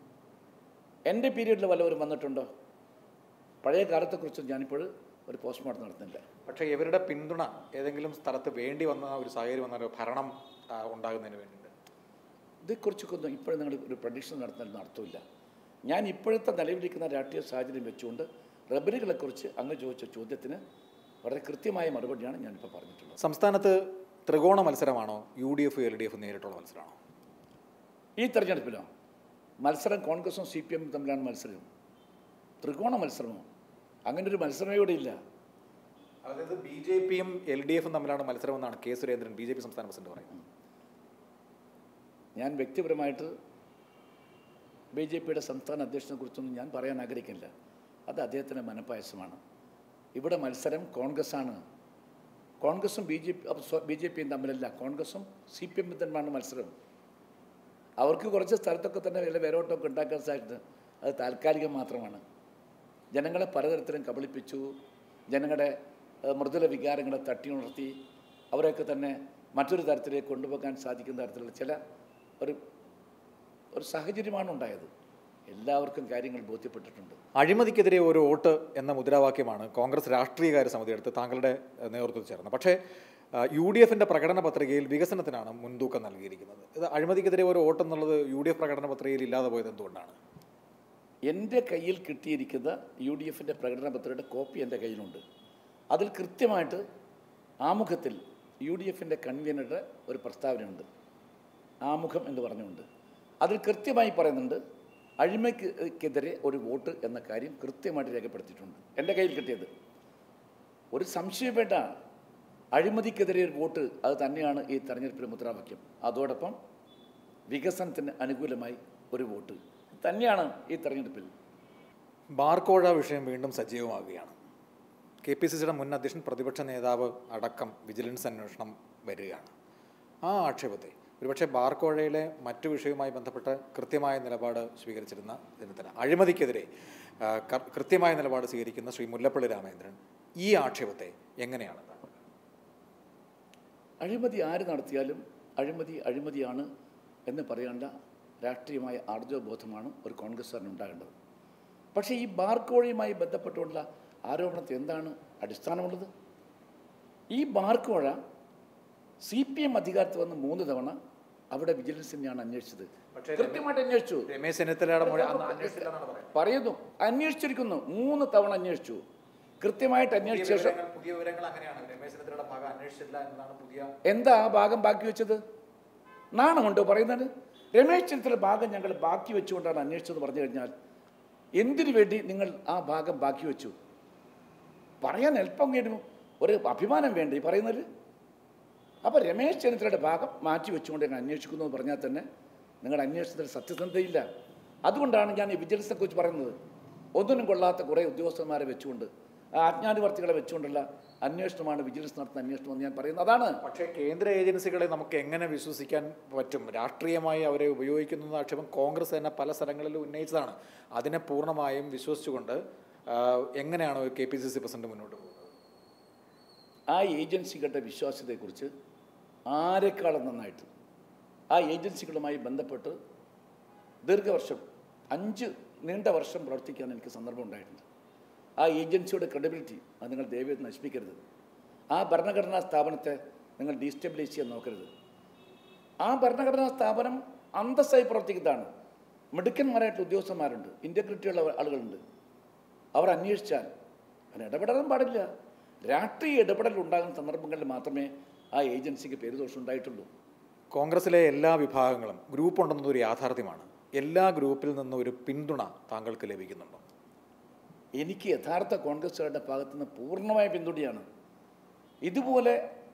എൻ്റെ പീരീഡിൽ വല്ലവരും വന്നിട്ടുണ്ടോ പഴയ കാലത്തെക്കുറിച്ച് ഞാനിപ്പോൾ ഒരു പോസ്റ്റ്മോർട്ടം നടത്തുന്നില്ല പക്ഷേ ഇവരുടെ പിന്തുണ ഏതെങ്കിലും സ്ഥലത്ത് വേണ്ടി വന്ന ഒരു സാഹചര്യം വന്ന ഒരു ഭരണം ആ, ഉണ്ടാകുന്നതിന് വേണ്ടിയിട്ട് ഇതേക്കുറിച്ചൊക്കെ ഒന്നും ഇപ്പോഴും നിങ്ങൾ ഒരു പ്രഡിക്ഷൻ നടത്തുന്നതിൽ നടത്തില്ല ഞാൻ ഇപ്പോഴത്തെ നിലവിലിരിക്കുന്ന രാഷ്ട്രീയ സാഹചര്യം വെച്ചുകൊണ്ട് റബ്ബറുകളെക്കുറിച്ച് അങ്ങ് ചോദിച്ച ചോദ്യത്തിന് വളരെ കൃത്യമായ മറുപടിയാണ് ഞാനിപ്പോൾ പറഞ്ഞിട്ടുള്ളത് സംസ്ഥാനത്ത് ത്രികോണ മത്സരമാണോ U D F L D F നേരിട്ടുള്ള മത്സരമാണോ ഈ തെരഞ്ഞെടുപ്പിലോ മത്സരം കോൺഗ്രസും സി പി എമ്മും തമ്മിലാണ് മത്സരം ത്രികോണ മത്സരമോ അങ്ങനെ ഒരു മത്സരമേ ഇവിടെ ഇല്ല അതായത് ബി ജെ പിയും എൽ ഡി എഫും തമ്മിലാണ് മത്സരമെന്നാണ് K Surendran B J P സംസ്ഥാന പ്രസിഡന്റ് പറയുന്നത് ഞാൻ വ്യക്തിപരമായിട്ട് ബി ജെ പിയുടെ സംസ്ഥാന അധ്യക്ഷനെ കുറിച്ചൊന്നും ഞാൻ പറയാൻ ആഗ്രഹിക്കുന്നില്ല അത് അദ്ദേഹത്തിൻ്റെ മനപ്പായസമാണ് ഇവിടെ മത്സരം കോൺഗ്രസ്സാണ് കോൺഗ്രസും B J P B J പിയും തമ്മിലല്ല കോൺഗ്രസും സി പി എമ്മും തമ്മിലാണ് മത്സരം അവർക്ക് കുറച്ച് സ്ഥലത്തൊക്കെ തന്നെ വില വേരോട്ടമൊക്കെ ഉണ്ടാക്കാൻ സാധിച്ചത് അത് താൽക്കാലികം മാത്രമാണ് ജനങ്ങളെ പലതരത്തിലും കബളിപ്പിച്ചു ജനങ്ങളുടെ ഏഹ്, മൃദുല വികാരങ്ങളെ തട്ടിയുണർത്തി അവരെയൊക്കെ തന്നെ മറ്റൊരു തരത്തിലേക്ക് കൊണ്ടുപോകാൻ സാധിക്കുന്ന തരത്തിലുള്ള ചില ഒരു ഒരു സാഹചര്യമാണ് ഉണ്ടായത് എല്ലാവർക്കും കാര്യങ്ങൾ ബോധ്യപ്പെട്ടിട്ടുണ്ട് അഴിമതിക്കെതിരെ ഒരു വോട്ട് എന്ന മുദ്രാവാക്യമാണ് കോൺഗ്രസ് രാഷ്ട്രീയകാര്യ സമിതി എടുത്ത് താങ്കളുടെ ഏഹ്, നേതൃത്വത്തിൽ ചേർന്നത് പക്ഷേ യു ഡി എഫിന്റെ പ്രകടന പത്രികയിൽ വികസനത്തിനാണ് മുൻതൂക്കം നൽകിയിരിക്കുന്നത് ഇത് അഴിമതിക്കെതിരെ ഒരു വോട്ട് എന്നുള്ളത് യു ഡി എഫ് പ്രകടന പത്രികയിൽ ഇല്ലാതെ പോയത് എന്തുകൊണ്ടാണ് എൻ്റെ കയ്യിൽ കിട്ടിയിരിക്കുന്ന യു ഡി എഫിൻ്റെ പ്രകടന പത്രികയുടെ കോപ്പി എൻ്റെ കയ്യിലുണ്ട് അതിൽ കൃത്യമായിട്ട് ആമുഖത്തിൽ യു ഡി എഫിൻ്റെ കൺവീനറുടെ ഒരു പ്രസ്താവനയുണ്ട് ആമുഖം എന്ന് പറഞ്ഞുകൊണ്ട് അതിൽ കൃത്യമായി പറയുന്നുണ്ട് അഴിമയ്ക്കെതിരെ ഒരു വോട്ട് എന്ന കാര്യം കൃത്യമായിട്ട് രേഖപ്പെടുത്തിയിട്ടുണ്ട് എൻ്റെ കയ്യിൽ കിട്ടിയത് ഒരു സംശയം വേണ്ട അഴിമതിക്കെതിരെ ഒരു വോട്ട് അത് തന്നെയാണ് ഈ തെരഞ്ഞെടുപ്പിലെ മുദ്രാവാക്യം അതോടൊപ്പം വികസനത്തിന് അനുകൂലമായി ഒരു വോട്ട് തന്നെയാണ് ഈ തെരഞ്ഞെടുപ്പിൽ ബാർക്കോഴ വിഷയം വീണ്ടും സജീവമാകുകയാണ് കെ പി സി സിയുടെ മുൻ അധ്യക്ഷൻ പ്രതിപക്ഷ നേതാവ് അടക്കം വിജിലൻസ് അന്വേഷണം വരികയാണ് ആ ആക്ഷേപത്തെ ഒരുപക്ഷെ ബാർക്കോഴയിലെ മറ്റു വിഷയവുമായി ബന്ധപ്പെട്ട് കൃത്യമായ നിലപാട് സ്വീകരിച്ചിരുന്ന ചെന്നിത്തല അഴിമതിക്കെതിരെ ആ, ക- കൃത്യമായ നിലപാട് സ്വീകരിക്കുന്ന ശ്രീ മുല്ലപ്പള്ളി രാമചന്ദ്രൻ ഈ ആക്ഷേപത്തെ എങ്ങനെയാണ് കാണുന്നത്? അഴിമതി ആര് നടത്തിയാലും അഴിമതി അഴിമതിയാണ് എന്ന് പറയേണ്ട രാഷ്ട്രീയമായ ആർജവബോധമാണ് ഒരു കോൺഗ്രസ്സുകാരന് ഉണ്ടാകേണ്ടത് പക്ഷേ ഈ ബാർക്കോഴയുമായി ബന്ധപ്പെട്ടുള്ള ആരോപണത്തിൽ എന്താണ് അടിസ്ഥാനമുള്ളത് ഈ ബാർക്കോഴ സി പി എം അധികാരത്തിൽ വന്ന് മൂന്ന് തവണ അവിടെ വിജിലൻസിനെയാണ് അന്വേഷിച്ചത് പക്ഷേ കൃത്യമായിട്ട് അന്വേഷിച്ചു രമേശ് ചെന്നിത്തലയുടെ മൊഴി അന്ന് അന്വേഷിച്ചില്ല എന്നാണ് പറയുന്നത് പറയുന്നു അന്വേഷിച്ചിരിക്കുന്നു മൂന്ന് തവണ അന്വേഷിച്ചു കൃത്യമായിട്ട് അന്വേഷിച്ച ശേഷം വിവരങ്ങൾ- പുതിയ വിവരങ്ങൾ അങ്ങനെയാണ് രമേശ് ചെന്നിത്തലയുടെ ഭാഗം അന്വേഷിച്ചില്ല എന്നതാണ് പുതിയ എന്താ ആ ഭാഗം ബാക്കി വെച്ചത് നാണമുണ്ടോ പറയുന്നത് രമേശ് ചെന്നിത്തല ഭാഗം ഞങ്ങൾ ബാക്കി വെച്ചുകൊണ്ടാണ് അന്വേഷിച്ചതെന്ന് പറഞ്ഞു കഴിഞ്ഞാൽ എന്തിനു വേണ്ടി നിങ്ങൾ ആ ഭാഗം ബാക്കി വെച്ചു പറയാൻ അല്പം കഴിഞ്ഞു ഒരു അഭിമാനം വേണ്ട ഈ പറയുന്നതിൽ അപ്പോൾ രമേശ് ചെന്നിത്തലയുടെ ഭാഗം മാറ്റി വെച്ചുകൊണ്ട് ഞങ്ങൾ അന്വേഷിക്കുന്നു എന്ന് പറഞ്ഞാൽ തന്നെ നിങ്ങളുടെ അന്വേഷണത്തിൽ സത്യസന്ധതയില്ല അതുകൊണ്ടാണ് ഞാൻ ഈ വിജിലൻസിനെ കുറിച്ച് പറയുന്നത് ഒന്നിനും കൊള്ളാത്ത കുറേ ഉദ്യോഗസ്ഥന്മാരെ വെച്ചുകൊണ്ട് ആ അജ്ഞാനുവർത്തികളെ വെച്ചുകൊണ്ടുള്ള അന്വേഷണമാണ് വിജിലൻസ് നടത്തുന്ന അന്വേഷണം എന്ന് ഞാൻ പറയുന്നത് അതാണ് പക്ഷേ കേന്ദ്ര ഏജൻസികളെ നമുക്ക് എങ്ങനെ വിശ്വസിക്കാൻ പറ്റും രാഷ്ട്രീയമായി അവരെ ഉപയോഗിക്കുന്നു എന്ന ആക്ഷേപം കോൺഗ്രസ് തന്നെ പല സ്ഥലങ്ങളിലും ഉന്നയിച്ചതാണ് അതിനെ പൂർണ്ണമായും വിശ്വസിച്ചുകൊണ്ട് ആ, എങ്ങനെയാണ് K P C C president മുന്നോട്ട് പോകുന്നത് ആ ഏജൻസികളുടെ വിശ്വാസ്യതയെക്കുറിച്ച് ആരെക്കാളും നന്നായിട്ട് ആ ഏജൻസികളുമായി ബന്ധപ്പെട്ട് ദീർഘവർഷം അഞ്ച് നീണ്ട വർഷം പ്രവർത്തിക്കാൻ എനിക്ക് സന്ദർഭം ഉണ്ടായിട്ടുണ്ട് ആ ഏജൻസിയുടെ ക്രെഡിബിലിറ്റി അത് നിങ്ങൾ ദയവേത് നശിപ്പിക്കരുത് ആ ഭരണഘടനാ സ്ഥാപനത്തെ നിങ്ങൾ ഡീസ്റ്റെബിലൈസ് ചെയ്യാൻ നോക്കരുത് ആ ഭരണഘടനാ സ്ഥാപനം അന്തസ്സായി പ്രവർത്തിക്കുന്നതാണ് മിടുക്കന്മാരായിട്ടുള്ള ഉദ്യോഗസ്ഥന്മാരുണ്ട് ഇൻറ്റഗ്രിറ്റിയുള്ള ആളുകളുണ്ട് അവർ അന്വേഷിച്ചാൽ അതിന് ഇടപെടാൻ പാടില്ല രാഷ്ട്രീയ ഇടപെടൽ ഉണ്ടാകുന്ന സന്ദർഭങ്ങളിൽ മാത്രമേ ആ ഏജൻസിക്ക് പേരുദോഷം ഉണ്ടായിട്ടുള്ളൂ കോൺഗ്രസിലെ എല്ലാ വിഭാഗങ്ങളും ഗ്രൂപ്പ് ഉണ്ടെന്നതൊരു യാഥാർത്ഥ്യമാണ് എല്ലാ ഗ്രൂപ്പിൽ നിന്നും ഒരു പിന്തുണ താങ്കൾക്ക് ലഭിക്കുന്നുണ്ടോ എനിക്ക് യഥാർത്ഥ കോൺഗ്രസ്സുകാരുടെ ഭാഗത്തു നിന്ന് പൂർണ്ണമായ പിന്തുണയാണ് ഇതുപോലെ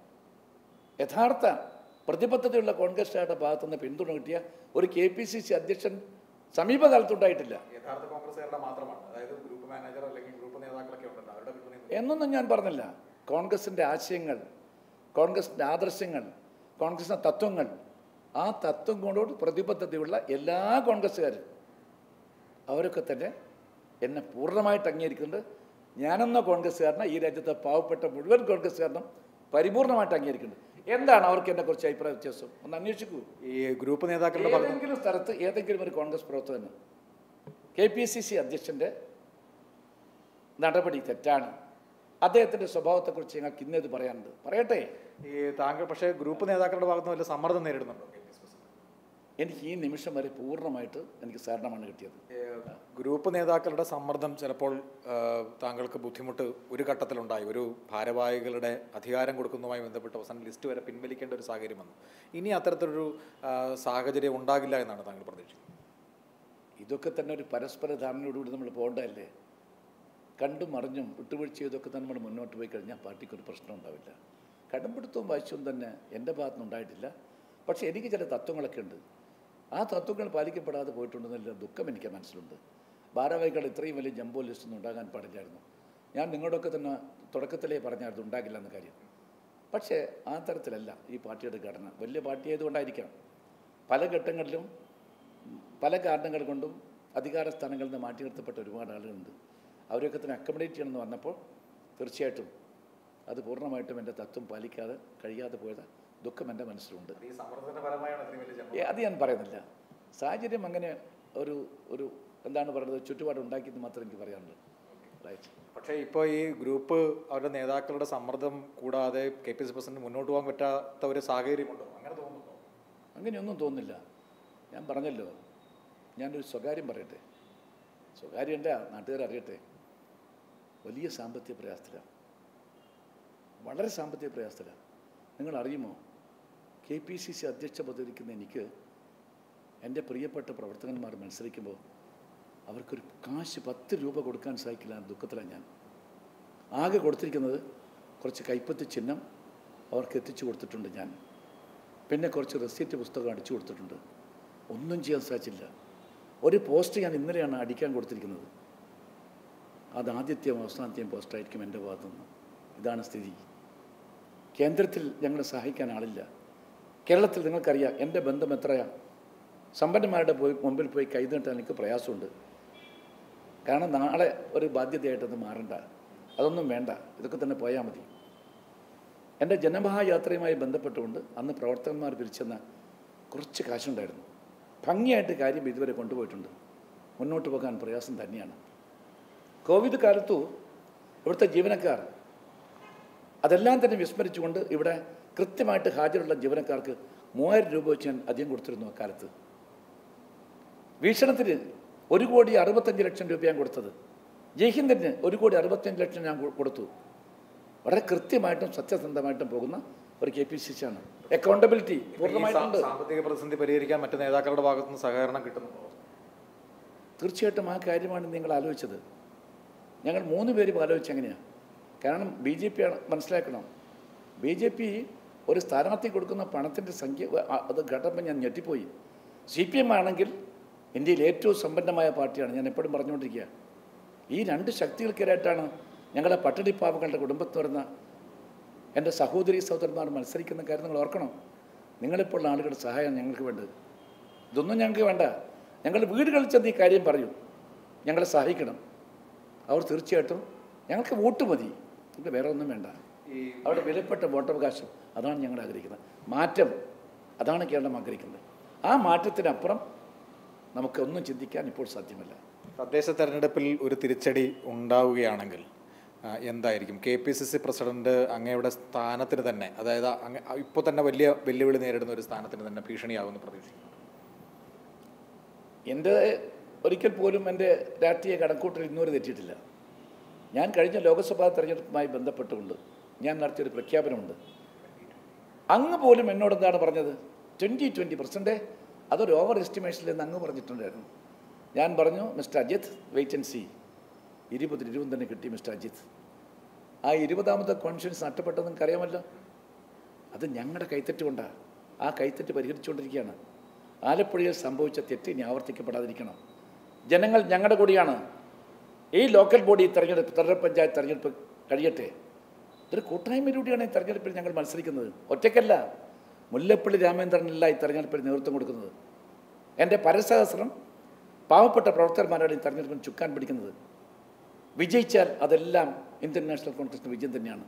യഥാർത്ഥ പ്രതിബദ്ധതയുള്ള കോൺഗ്രസ്സുകാരുടെ ഭാഗത്തു നിന്ന് പിന്തുണ കിട്ടിയ ഒരു കെ പി സി സി അധ്യക്ഷൻ സമീപകാലത്തുണ്ടായിട്ടില്ല യഥാർത്ഥ കോൺഗ്രസ്സുകാരുടെ മാത്രമാണ് അതായത് ഗ്രൂപ്പ് മാനേജർ അല്ലെങ്കിൽ ഗ്രൂപ്പ് നേതാക്കളൊക്കെ ഉണ്ടല്ലോ അവരുടെ പിന്തുണ എന്നൊന്നും ഞാൻ പറഞ്ഞില്ല കോൺഗ്രസിൻ്റെ ആശയങ്ങൾ കോൺഗ്രസിൻ്റെ ആദർശങ്ങൾ കോൺഗ്രസിൻ്റെ തത്വങ്ങൾ ആ തത്വം കൊണ്ടോട് പ്രതിബദ്ധതയുള്ള എല്ലാ കോൺഗ്രസ്സുകാരും അവരൊക്കെ തന്നെ എന്നെ പൂർണ്ണമായിട്ട് അംഗീകരിക്കുന്നുണ്ട് ഞാനെന്ന കോൺഗ്രസ്സുകാരനെ ഈ രാജ്യത്തെ പാവപ്പെട്ട മുഴുവൻ കോൺഗ്രസ്സുകാരനും പരിപൂർണമായിട്ട് അംഗീകരിക്കുന്നുണ്ട് എന്താണ് അവർക്ക് എന്നെ കുറിച്ച് അഭിപ്രായ വ്യത്യാസം ഒന്ന് അന്വേഷിക്കൂ ഈ ഗ്രൂപ്പ് നേതാക്കളുടെ ഭാഗത്ത് ഏതെങ്കിലും സ്ഥലത്ത് ഏതെങ്കിലും ഒരു കോൺഗ്രസ് പ്രവർത്തകന് കെ പി സി സി അധ്യക്ഷൻ്റെ നടപടി തെറ്റാണ് അദ്ദേഹത്തിൻ്റെ സ്വഭാവത്തെക്കുറിച്ച് ഞങ്ങൾക്ക് ഇന്നത് പറയാനുണ്ട് പറയട്ടെ ഈ താങ്കൾ പക്ഷേ ഗ്രൂപ്പ് നേതാക്കളുടെ ഭാഗത്ത് നിന്ന് വല്ല സമ്മർദ്ദം നേരിടുന്നുണ്ടോ കെ പി സി പ്രസിഡന്റ്? എനിക്ക് ഈ നിമിഷം വരെ പൂർണ്ണമായിട്ട് എനിക്ക് സഹകരണമാണ് കിട്ടിയത് ഏ, ഗ്രൂപ്പ് നേതാക്കളുടെ സമ്മർദ്ദം ചിലപ്പോൾ ആ, താങ്കൾക്ക് ബുദ്ധിമുട്ട് ഒരു ഘട്ടത്തിലുണ്ടായി ഒരു ഭാരവാഹികളുടെ അധികാരം കൊടുക്കുന്നതുമായി ബന്ധപ്പെട്ട് അവസാനം ലിസ്റ്റ് വരെ പിൻവലിക്കേണ്ട ഒരു സാഹചര്യം വന്നു ഇനി അത്തരത്തിലൊരു ആ, സാഹചര്യം ഉണ്ടാകില്ല എന്നാണ് താങ്കൾ പ്രതീക്ഷിക്കുന്നത് ഇതൊക്കെ തന്നെ ഒരു പരസ്പര ധാരണയോടുകൂടി നമ്മൾ പോകേണ്ടതല്ലേ കണ്ടും അറിഞ്ഞും വിട്ടുവീഴ്ച ചെയ്തൊക്കെ തന്നെ നമ്മൾ മുന്നോട്ട് പോയി കഴിഞ്ഞാൽ പാർട്ടിക്കൊരു പ്രശ്നം ഉണ്ടാവില്ല കടുംപിടുത്തവും വാശിയും തന്നെ എൻ്റെ ഭാഗത്തുനിന്ന് ഉണ്ടായിട്ടില്ല പക്ഷേ എനിക്ക് ചില തത്വങ്ങളൊക്കെ ഉണ്ട് ആ തത്വങ്ങൾ പാലിക്കപ്പെടാതെ പോയിട്ടുണ്ടെന്നുള്ള ദുഃഖം എനിക്ക് മനസ്സിലുണ്ട് ഭാരവാഹികൾ ഇത്രയും വലിയ ജംബോ ലിസ്റ്റ് ഒന്നും ഉണ്ടാകാൻ പാടില്ലായിരുന്നു ഞാൻ നിങ്ങളോടൊക്കെ തന്നെ തുടക്കത്തിലേ പറഞ്ഞായിരുന്നു ഉണ്ടാകില്ല എന്ന കാര്യം പക്ഷേ ആ തരത്തിലല്ല ഈ പാർട്ടിയുടെ ഘടന വലിയ പാർട്ടി ആയതുകൊണ്ടായിരിക്കാം പല ഘട്ടങ്ങളിലും പല കാരണങ്ങൾ കൊണ്ടും അധികാര സ്ഥാനങ്ങളിൽ നിന്ന് മാറ്റി നിർത്തപ്പെട്ട ഒരുപാട് ആളുകളുണ്ട് അവരൊക്കെ തന്നെ അക്കോമഡേറ്റ് ചെയ്യണമെന്ന് പറഞ്ഞപ്പോൾ തീർച്ചയായിട്ടും അത് പൂർണ്ണമായിട്ടും എൻ്റെ തത്വം പാലിക്കാതെ കഴിയാതെ പോയത് ദുഃഖം എൻ്റെ മനസ്സിലുണ്ട് ഈ സമ്മർദ്ദത്തിന്റെ ഫലമായാണ് അത്രയും വലിയ ജനം ഏ, അത് ഞാൻ പറയുന്നില്ല സാഹചര്യം അങ്ങനെ ഒരു ഒരു എന്താണ് പറയുന്നത് ചുറ്റുപാട് ഉണ്ടാക്കിയെന്ന് മാത്രമേ എനിക്ക് പറയാനുള്ളൂ റൈറ്റ് പക്ഷേ ഇപ്പോൾ ഈ ഗ്രൂപ്പ് അവരുടെ നേതാക്കളുടെ സമ്മർദ്ദം കൂടാതെ കെ പി സി പ്രസിഡന്റ് മുന്നോട്ട് പോകാൻ പറ്റാത്ത ഒരു സാഹചര്യമുണ്ടോ അങ്ങനെ തോന്നുന്നുണ്ടോ അങ്ങനെയൊന്നും തോന്നുന്നില്ല ഞാൻ പറഞ്ഞല്ലോ ഞാനൊരു സ്വകാര്യം പറയട്ടെ സ്വകാര്യം എൻ്റെ നാട്ടുകാർ അറിയട്ടെ വലിയ സാമ്പത്തിക പ്രയാസത്തിലാണ് വളരെ സാമ്പത്തിക പ്രയാസത്തിലാണ് നിങ്ങൾ അറിയുമോ കെ പി സി സി അധ്യക്ഷ പദവിക്കുന്ന എനിക്ക് എൻ്റെ പ്രിയപ്പെട്ട പ്രവർത്തകന്മാർ മത്സരിക്കുമ്പോൾ അവർക്കൊരു കാശ് പത്ത് രൂപ കൊടുക്കാൻ സാധിക്കില്ല എന്ന ദുഃഖത്തിലാണ് ഞാൻ ആകെ കൊടുത്തിരിക്കുന്നത് കുറച്ച് കൈപ്പത്തി ചിഹ്നം അവർക്ക് എത്തിച്ചു കൊടുത്തിട്ടുണ്ട് ഞാൻ പിന്നെ കുറച്ച് റെസിപ്റ്റ് പുസ്തകം അടിച്ചു കൊടുത്തിട്ടുണ്ട് ഒന്നും ചെയ്യാൻ സാധിച്ചില്ല ഒരു പോസ്റ്റ് ഞാൻ ഇന്നലെയാണ് അടിക്കാൻ കൊടുത്തിരിക്കുന്നത് അത് ആദ്യത്തെയും അവസാനത്തെയും പോസ്റ്റായിരിക്കും എൻ്റെ ഭാഗത്തുനിന്ന് ഇതാണ് സ്ഥിതി കേന്ദ്രത്തിൽ ഞങ്ങളെ സഹായിക്കാൻ ആളില്ല കേരളത്തിൽ നിങ്ങൾക്കറിയാം എൻ്റെ ബന്ധം എത്രയാ സമ്പന്നന്മാരുടെ പോയി മുമ്പിൽ പോയി കൈ നീട്ടാൻ എനിക്ക് പ്രയാസമുണ്ട് കാരണം നാളെ ഒരു ബാധ്യതയായിട്ടത് മാറണ്ട അതൊന്നും വേണ്ട ഇതൊക്കെ തന്നെ പോയാൽ മതി എൻ്റെ ജനമഹായാത്രയുമായി ബന്ധപ്പെട്ടുകൊണ്ട് അന്ന് പ്രവർത്തകന്മാർ പിരിച്ചെന്ന കുറച്ച് കാശുണ്ടായിരുന്നു ഭംഗിയായിട്ട് കാര്യം ഇതുവരെ കൊണ്ടുപോയിട്ടുണ്ട് മുന്നോട്ട് പോകാൻ പ്രയാസം തന്നെയാണ് കോവിഡ് കാലത്തു ഇവിടുത്തെ ജീവനക്കാർ അതെല്ലാം തന്നെ വിസ്മരിച്ചുകൊണ്ട് ഇവിടെ കൃത്യമായിട്ട് ഹാജരുള്ള ജീവനക്കാർക്ക് മൂവായിരം രൂപ വെച്ച് ഞാൻ അധികം കൊടുത്തിരുന്നു അക്കാലത്ത് വീക്ഷണത്തിന് ഒരു കോടി അറുപത്തഞ്ച് ലക്ഷം രൂപ ഞാൻ കൊടുത്തത് ജയ്ഹിന്ദിന് ഒരു കോടി അറുപത്തഞ്ച് ലക്ഷം ഞാൻ കൊ- കൊടുത്തു വളരെ കൃത്യമായിട്ടും സത്യസന്ധമായിട്ടും പോകുന്ന ഒരു കെ പി സി സി ആണ് അക്കൗണ്ടബിലിറ്റി ഈ പൂർണ്ണമായിട്ടുണ്ട് സാ- സാമ്പത്തിക പ്രതിസന്ധി പരിഹരിക്കാൻ മറ്റു നേതാക്കളുടെ ഭാഗത്തു നിന്ന് സഹകരണം കിട്ടുന്നു തീർച്ചയായിട്ടും ആ കാര്യമാണ് നിങ്ങൾ ആലോചിച്ചത് ഞങ്ങൾ മൂന്ന് പേരും ആലോചിച്ച് എങ്ങനെയാണ് കാരണം ബി ജെ പി ആണ് മനസ്സിലാക്കണം ബി ജെ പി ഒരു സ്ഥാനാർത്ഥി കൊടുക്കുന്ന പണത്തിൻ്റെ സംഖ്യ അ- അത് ഘട്ടപ്പോൾ ഞാൻ ഞെട്ടിപ്പോയി സി പി എം ആണെങ്കിൽ ഇന്ത്യയിൽ ഏറ്റവും സമ്പന്നമായ പാർട്ടിയാണ് ഞാൻ എപ്പോഴും പറഞ്ഞുകൊണ്ടിരിക്കുക ഈ രണ്ട് ശക്തികൾക്കെതിരായിട്ടാണ് ഞങ്ങളെ പട്ടിണിപ്പാവങ്ങളുടെ കുടുംബത്തിൽ വരുന്ന എൻ്റെ സഹോദരി സഹോദരന്മാർ മത്സരിക്കുന്ന കാര്യം നിങ്ങൾ ഓർക്കണം നിങ്ങളിപ്പോൾ ആളുകളുടെ സഹായം ഞങ്ങൾക്ക് വേണ്ടത് ഇതൊന്നും ഞങ്ങൾക്ക് വേണ്ട ഞങ്ങൾ വീടുകളിൽ ചെന്ന് ഈ കാര്യം പറയും ഞങ്ങളെ സഹായിക്കണം അവർ തീർച്ചയായിട്ടും ഞങ്ങൾക്ക് വോട്ട് മതി നമുക്ക് വേറെ ഒന്നും വേണ്ട ഈ അവരുടെ വിലപ്പെട്ട വോട്ടവകാശം അതാണ് ഞങ്ങൾ ആഗ്രഹിക്കുന്നത് മാറ്റം അതാണ് കേരളം ആഗ്രഹിക്കുന്നത് ആ മാറ്റത്തിനപ്പുറം നമുക്കൊന്നും ചിന്തിക്കാൻ ഇപ്പോൾ സാധ്യമല്ല തദ്ദേശ തെരഞ്ഞെടുപ്പിൽ ഒരു തിരിച്ചടി ഉണ്ടാവുകയാണെങ്കിൽ ആ, എന്തായിരിക്കും K P C C president അങ്ങയുടെ സ്ഥാനത്തിന് തന്നെ അതായത് അങ്ങ് ഇപ്പോൾ തന്നെ വലിയ വെല്ലുവിളി നേരിടുന്ന ഒരു സ്ഥാനത്തിന് തന്നെ ഭീഷണിയാകുമെന്ന് പ്രതീക്ഷിക്കുന്നു എൻ്റെ ഒരിക്കൽ പോലും എൻ്റെ രാഷ്ട്രീയ കണക്കൂട്ടൽ ഇന്നുവരെ തെറ്റിയിട്ടില്ല ഞാൻ കഴിഞ്ഞ ലോക്സഭാ തെരഞ്ഞെടുപ്പുമായി ബന്ധപ്പെട്ടുകൊണ്ട് ഞാൻ നടത്തിയൊരു പ്രഖ്യാപനമുണ്ട് അങ്ങ് പോലും എന്നോട് എന്താണ് പറഞ്ഞത് ട്വൻറ്റി ട്വൻറ്റി പെർസെൻറ്റ് അതൊരു ഓവർ എസ്റ്റിമേഷനിൽ എന്ന് അങ്ങ് പറഞ്ഞിട്ടുണ്ടായിരുന്നു ഞാൻ പറഞ്ഞു mister Ajith wait and see ഇരുപതിന് ഇരുപത് തന്നെ കിട്ടി മിസ്റ്റർ അജിത്ത് ആ ഇരുപതാമത്തെ കോൺഫിഡൻസ് നഷ്ടപ്പെട്ടത് നിങ്ങൾക്ക് അറിയാമല്ലോ അത് ഞങ്ങളുടെ കൈത്തെറ്റ് കൊണ്ടാണ് ആ കൈത്തെറ്റ് പരിഹരിച്ചുകൊണ്ടിരിക്കുകയാണ് ആലപ്പുഴയിൽ സംഭവിച്ച തെറ്റ് ഇനി ആവർത്തിക്കപ്പെടാതിരിക്കണം ജനങ്ങൾ ഞങ്ങളുടെ കൂടിയാണ് ഈ ലോക്കൽ ബോഡി തെരഞ്ഞെടുപ്പ് ത്രിതല പഞ്ചായത്ത് തെരഞ്ഞെടുപ്പ് കഴിയട്ടെ ഇതൊരു കൂട്ടായ്മയിലൂടെയാണ് ഈ തെരഞ്ഞെടുപ്പിൽ ഞങ്ങൾ മത്സരിക്കുന്നത് ഒറ്റയ്ക്കല്ല മുല്ലപ്പള്ളി രാമേന്ദ്രനല്ല ഈ തെരഞ്ഞെടുപ്പിൽ നേതൃത്വം കൊടുക്കുന്നത് എൻ്റെ പരസഹസ്രം പാവപ്പെട്ട പ്രവർത്തകന്മാരാണ് ഈ തെരഞ്ഞെടുപ്പിന് ചുക്കാൻ പിടിക്കുന്നത് വിജയിച്ചാൽ അതെല്ലാം ഇന്ത്യൻ നാഷണൽ കോൺഗ്രസിന് വിജയം തന്നെയാണ്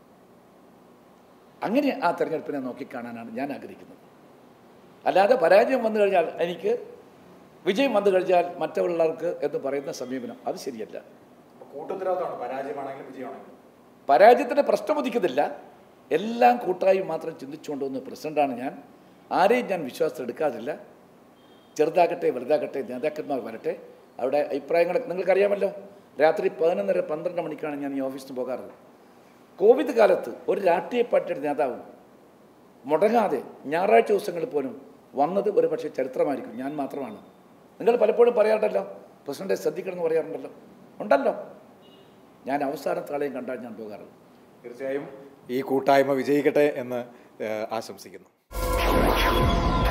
അങ്ങനെ ആ തെരഞ്ഞെടുപ്പിനെ നോക്കിക്കാണാനാണ് ഞാൻ ആഗ്രഹിക്കുന്നത് അല്ലാതെ പരാജയം വന്നു കഴിഞ്ഞാൽ എനിക്ക് വിജയം വന്നു കഴിഞ്ഞാൽ മറ്റുള്ളവർക്ക് എന്ന് പറയുന്ന സമീപനം അത് ശരിയല്ല കൂട്ടുത്തരവാദിത്തമാണ് പരാജയമാണെങ്കിലും വിജയമാണെങ്കിലും പരാജയത്തിൻ്റെ പ്രശ്നം ഉദിക്കുന്നില്ല എല്ലാം കൂട്ടായി മാത്രം ചിന്തിച്ചുകൊണ്ട് വന്ന പ്രസിഡൻ്റാണ് ഞാൻ ആരെയും ഞാൻ വിശ്വാസത്തിൽ എടുക്കാറില്ല ചെറുതാകട്ടെ വലുതാകട്ടെ നേതാക്കന്മാർ വരട്ടെ അവിടെ അഭിപ്രായങ്ങൾ നിങ്ങൾക്കറിയാമല്ലോ രാത്രി പതിനൊന്നര പന്ത്രണ്ട് മണിക്കാണ് ഞാൻ ഈ ഓഫീസിൽ പോകാറ് കോവിഡ് കാലത്ത് ഒരു രാഷ്ട്രീയ പാർട്ടിയുടെ നേതാവ് മുടങ്ങാതെ ഞായറാഴ്ച ദിവസങ്ങളിൽ പോലും വന്നത് ഒരു പക്ഷേ ചരിത്രമായിരിക്കും ഞാൻ മാത്രമാണ് നിങ്ങൾ പലപ്പോഴും പറയാറുണ്ടല്ലോ പ്രസിഡൻ്റെ ശ്രദ്ധിക്കണം എന്ന് പറയാറുണ്ടല്ലോ ഉണ്ടല്ലോ ഞാൻ അവസാനത്തെ ആളെയും കണ്ടാൽ ഞാൻ പോകാറുള്ളൂ തീർച്ചയായും ഈ കൂട്ടായ്മ വിജയിക്കട്ടെ എന്ന് ഏഹ്, ആശംസിക്കുന്നു